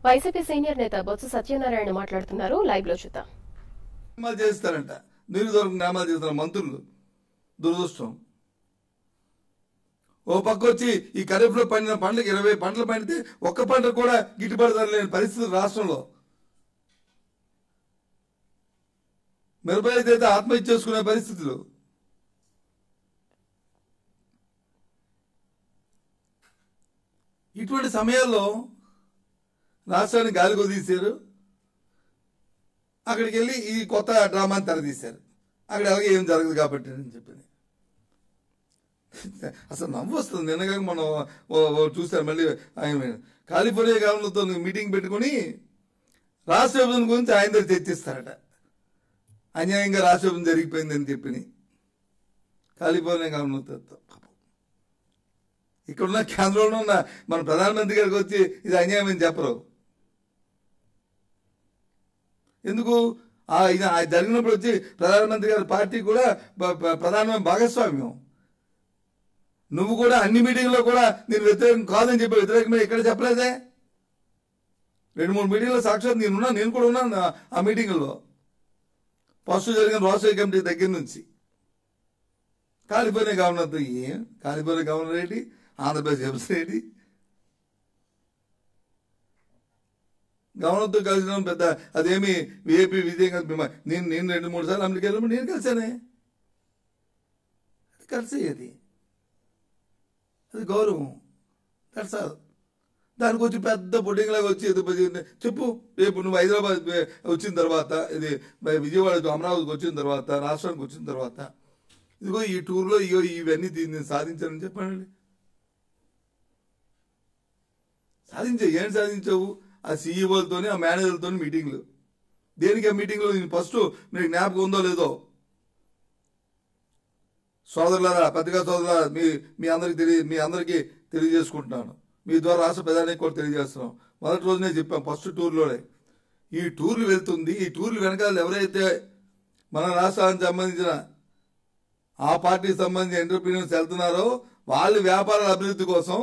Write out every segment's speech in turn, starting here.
YCP senior నేత బొత్స సత్యనారాయణ మాట్లాడుతున్నారు live లో చూద్దాం గ్రామాలు చేస్తారంట నిరుదొరకు గ్రామాలు చేస్తున్నారు మంత్రులు దురదృష్టం ఓ పక్క వచ్చి ఈ ఖరీఫ్ లో పండిన పంటలకు ఇరవై పంటలు పండితే ఒక్క పంట కూడా గిట్టుబాటు ధర లేని పరిస్థితి రాష్ట్రంలో మిరపకాయ అయితే ఆత్మహత్య చేసుకునే పరిస్థితులు ఇటువంటి సమయాల్లో రాష్ట్రాన్ని గాలి కొదీశారు అక్కడికి వెళ్ళి ఈ కొత్త డ్రామాని తెరదీశారు అక్కడ అలాగే ఏం జరగదు కాబట్టి అని చెప్పింది అసలు నవ్వు వస్తుంది నిన్నగా మనం ఓ- ఓ చూశారు మళ్ళీ ఆయన కాలిఫోర్నియా గవర్నర్తో మీటింగ్ పెట్టుకుని రాష్ట్ర విభజన గురించి ఆయన దగ్గర చర్చిస్తారట అన్యాయంగా రాష్ట్ర విభజన జరిగిపోయిందని చెప్పి కాలిఫోర్నియా గవర్నర్తో పాపం. ఇక్కడున్న కేంద్రంలో ఉన్న మన ప్రధానమంత్రి గారికి వచ్చి ఇది అన్యాయం అని చెప్పరు ఎందుకు ఆ ఇది ఆ జరిగినప్పుడు వచ్చి ప్రధానమంత్రి గారి పార్టీ కూడా ప- ప- ప్రధానమైన భాగస్వామ్యం నువ్వు కూడా అన్ని మీటింగ్లో కూడా నేను వ్యతిరేకం కాదని చెప్పి వ్యతిరేకమే ఇక్కడ చెప్పలేదే రెండు మూడు మీటింగ్లో సాక్షాత్ నేను ఉన్నా నేను కూడా ఉన్నాను ఆ- ఆ మీటింగుల్లో ఫస్ట్ జరిగిన రోసే కమిటీ దగ్గర నుంచి కాలిపోయిన గవర్నర్తో ఏం కాలిపోయిన గవర్నర్ ఏంటి ఆంధ్రప్రదేశ్ ఎంసీ ఏంటి గవర్నర్తో కలిసిన పెద్ద అదేమి విఐపి విజయం కాదు మిమ్మ- నేను నేను రెండు మూడు సార్లు అమెరికా వెళ్ళినప్పుడు నేను కలిసానే అది కలిసి అది అది గౌరవం దట్స్ ఆల్ దానికి వచ్చి పెద్ద బుడ్డింగ్ లాగా వచ్చి ఏదో పెద్ద- చెప్పు రేపు నువ్వు హైదరాబాద్ వచ్చిన తర్వాత ఇది విజయవాడ అమరావతికి వచ్చిన తర్వాత రాష్ట్రానికి వచ్చిన తర్వాత ఇదిగో ఈ టూర్లో ఇగో ఇవన్నీ దీన్ని నేను సాధించానని చెప్పండి సాధించావు ఏం సాధించావు ఆ సీఈఓలతోని ఆ మేనేజర్లతో మీటింగ్లు దేనికి ఆ మీటింగ్లో నేను ఫస్ట్ మీకు జ్ఞాపకం ఉందో లేదో సోదరులారా పత్రికా సోదరులారా మీ మీ అందరికి తెలియ మీ అందరికీ తెలియజేసుకుంటున్నాను మీ ద్వారా రాష్ట్ర ప్రధానికి కూడా తెలియజేస్తున్నాం మొదటి రోజునే చెప్పాం ఫస్ట్ టూర్లోనే ఈ టూర్లు వెళ్తుంది ఈ టూర్లు వెనకాల ఎవరైతే మన రాష్ట్రానికి సంబంధించిన ఆ పార్టీకి సంబంధించిన ఎంటర్ప్రీనియర్స్ వెళ్తున్నారో వాళ్ళ వ్యాపారాల అభివృద్ధి కోసం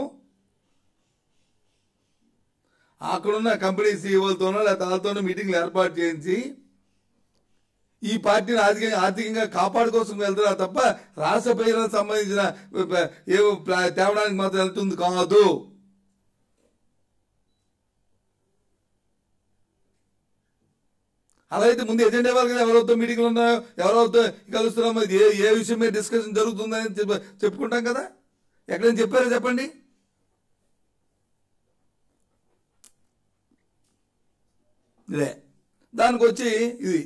అక్కడున్న కంపెనీ సీఈఓలతోనో లేకపోతే వాళ్ళతోనో మీటింగ్లు ఏర్పాటు చేయించి ఈ పార్టీని ఆర్థికంగా ఆర్థికంగా కాపాడుకోసం వెళ్తున్నారు తప్ప రాష్ట్ర ప్రజలకు సంబంధించిన ఏవో ప్లా- తేవడానికి మాత్రం వెళ్తుంది కాదు అలా అయితే ముందు ఎజెండా ఇవ్వాలి కదా ఎవరెవరితో మీటింగ్లు ఉన్నాయో ఎవరెవరితో కలుస్తున్నాం మరి ఏ ఏ విషయం మీద డిస్కషన్ జరుగుతుందని చెప్ప- చెప్పుకుంటాం కదా ఎక్కడైనా చెప్పారో చెప్పండి లే దానికి వచ్చి ఇది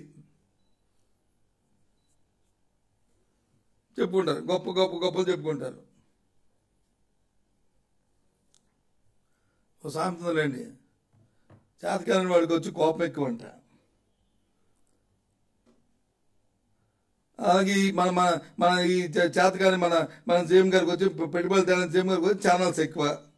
చెప్పుకుంటారు గొప్ప గొప్ప గొప్పలు చెప్పుకుంటారు ఓ సామెతంలేండి చేతకాలని వాడికి వచ్చి కోపం ఎక్కువ అంట అలాగే ఈ మన మన మన ఈ చేతకాని మన మన సీఎం గారికి వచ్చి పెట్టుబడి తేలని సీఎం గారికి వచ్చి ఛానల్స్ ఎక్కువ